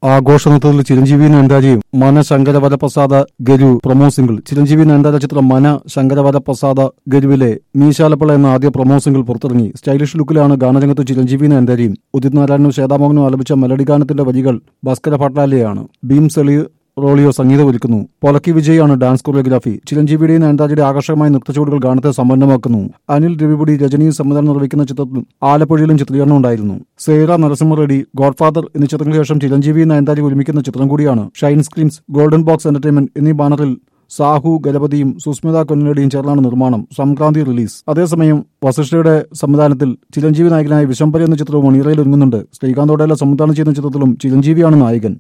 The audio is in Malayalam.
ആഘോഷ നൃത്തത്തിൽ ചിരഞ്ജീവി നയൻതാരയും മന ശങ്കരവരപ്രസാദ ഗരു പ്രൊമോ സിംഗിൾ ചിരഞ്ജീവി നയൻതാര ചിത്രം മന ശങ്കരവരപ്രസാദ ഗരുവിലെ മീശാലപ്പിള്ള എന്ന ആദ്യ പ്രൊമോ സിംഗിൾ പുറത്തിറങ്ങി സ്റ്റൈലിഷ് ലുക്കിലാണ് ഗാനരംഗത്ത് ചിരഞ്ജീവി നയൻതാരയും ഉദിത് നാരായണനും ശ്വേതാമോഹനും ആലപിച്ച മെലഡി ഗാനത്തിന്റെ വരികൾ ഭാസ്കര ഭട്ടാലിയാണ് ഭീം സെളി റോളിയോ സംഗീതം ഒരുക്കുന്നു പൊലക്കി വിജയാണ് ഡാൻസ് കൊറിയോഗ്രാഫി ചിരഞ്ജീവിയുടെയും നയൻതാരയുടെ ആകർഷകമായ നൃത്തച്ചുവടുകൾ ഗാനത്തെ സമ്പന്നമാക്കുന്നു അനിൽ രവിപുടി രജനിയും സംവിധാനം നിർവഹിക്കുന്ന ചിത്രത്തിൽ ആലപ്പുഴയിലും ചിത്രീകരണം ഉണ്ടായിരുന്നു സേറ നരസിംഹ റെഡ്ഡി ഗോഡ്ഫാദർ എന്നീ ചിത്രങ്ങൾക്ക് ശേഷം ചിരഞ്ജീവി നയൻതാരി ഒരുമിക്കുന്ന ചിത്രം കൂടിയാണ് Shine Screens Golden Box Entertainment എന്നീ ബാനറിൽ സാഹു ഗലപതിയും സുസ്മിത കൊന്നലടിയും ചേർന്നാണ് നിർമ്മാണം സംക്രാന്തി റിലീസ് അതേസമയം വസിഷ്ഠയുടെ സംവിധാനത്തിൽ ചിരഞ്ജീവി നായകനായ വിശംബരി എന്ന ചിത്രവും മണിയറയിൽ ഒരുങ്ങുന്നുണ്ട് ശ്രീകാന്തോടെല്ലാം സംവിധാനം ചെയ്യുന്ന ചിത്രത്തിലും ചിരഞ്ജീവിയാണ് നായകൻ